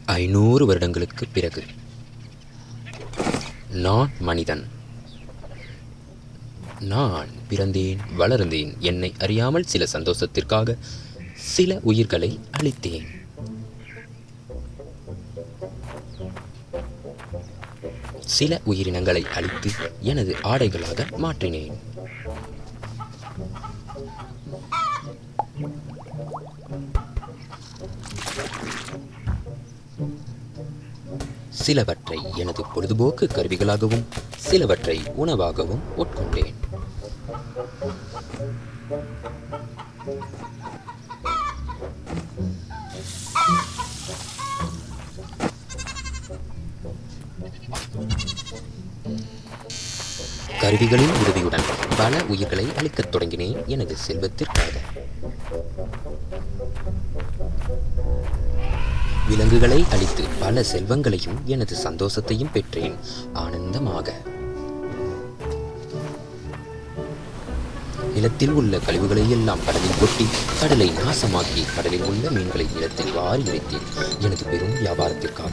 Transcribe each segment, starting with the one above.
ஐநூறு வருடங்களுக்கு பிறகு நான் மனிதன் நான் பிறந்தேன் வளர்ந்தேன் என்னை அறியாமல் சில சந்தோஷத்திற்காக சில உயிர்களை அழித்தேன் சில உயிரினங்களை அழித்து எனது ஆடைகளாக மாற்றினேன் சிலவற்றை எனது பொழுதுபோக்கு கருவிகளாகவும் சிலவற்றை உணவாகவும் உட்கொண்டேன் கருவிகளின் உதவியுடன் பல உயிர்களை அழிக்கத் தொடங்கினேன் எனது செல்வத்திற்காக விலங்குகளை அழித்து பல செல்வங்களையும் எனது சந்தோஷத்தையும் பெற்றேன் ஆனந்தமாக நிலத்தில் உள்ள கழிவுகளை எல்லாம் கடலில் கொட்டி கடலை நாசமாக்கி கடலில் உள்ள மீன்களை நிலத்தில் வாரி இறைத்தேன் எனது பெரும் வியாபாரத்திற்காக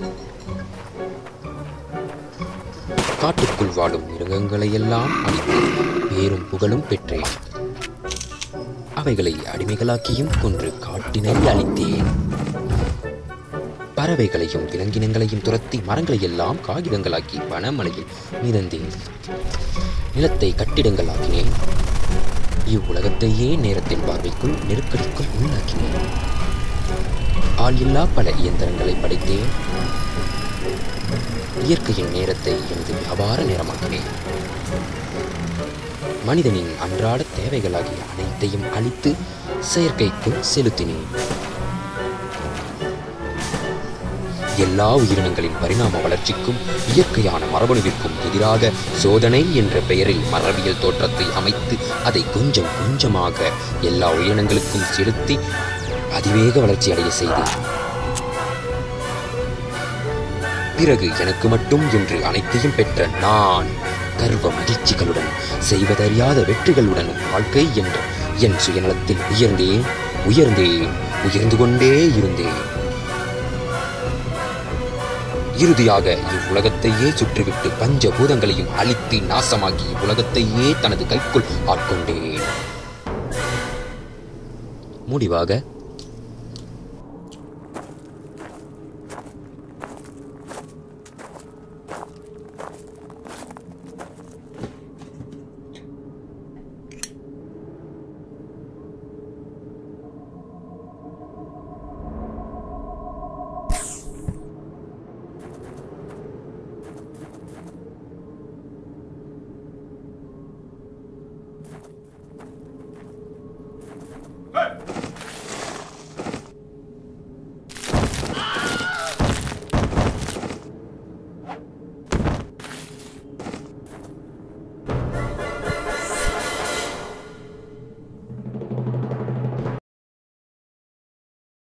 காட்டுக்குள் வாழும் மிருகங்களை எல்லாம் அழித்து பேரும் புகழும் பெற்றேன் அவைகளை அடிமைகளாக்கியும் கொன்று காட்டினை அழித்தேன் பறவைகளையும் விலங்கினங்களையும் துரத்தி மரங்களை எல்லாம் காகிதங்களாக்கி வனமலையில் மிதந்தேன் நிலத்தை கட்டிடங்களாக்கினேன் இவ்வுலகத்தையே நேரத்தின் பார்வைக்குள் நெருக்கடிக்குள் உள்ளாக்கினேன் ஆள் இல்லா பல இயந்திரங்களை படைத்தேன் இயற்கையின் நேரத்தை எனது வியாபார நேரமாக்கினேன் மனிதனின் அன்றாட தேவைகளாகிய அனைத்தையும் அழித்து செயற்கைக்குள் செலுத்தினேன் எல்லா உயிரினங்களின் பரிணாம வளர்ச்சிக்கும் இயற்கையான மரபணுவிற்கும் எதிராக சோதனை என்ற பெயரில் மரபியல் தோற்றத்தை அமைத்து அதை கொஞ்சம் கொஞ்சமாக எல்லா உயிரினங்களுக்கும் செலுத்தி அதிவேக வளர்ச்சி அடைய செய்தேன் பிறகு எனக்கு மட்டும் என்று அனைத்தையும் பெற்ற நான் கர்வ மகிழ்ச்சிகளுடன் செய்வதறியாத வெற்றிகளுடன் வாழ்க்கை என்ற என் சுயநலத்தில் உயர்ந்தேன் உயர்ந்தேன் உயர்ந்து கொண்டே இருந்தேன் இறுதியாக இவ்வுலகத்தையே சுற்றிவிட்டு பஞ்ச பூதங்களையும் அழித்து நாசமாக்கி இவ்வுலகத்தையே தனது கைக்குள் ஆட்கொண்டேன் முடிவாக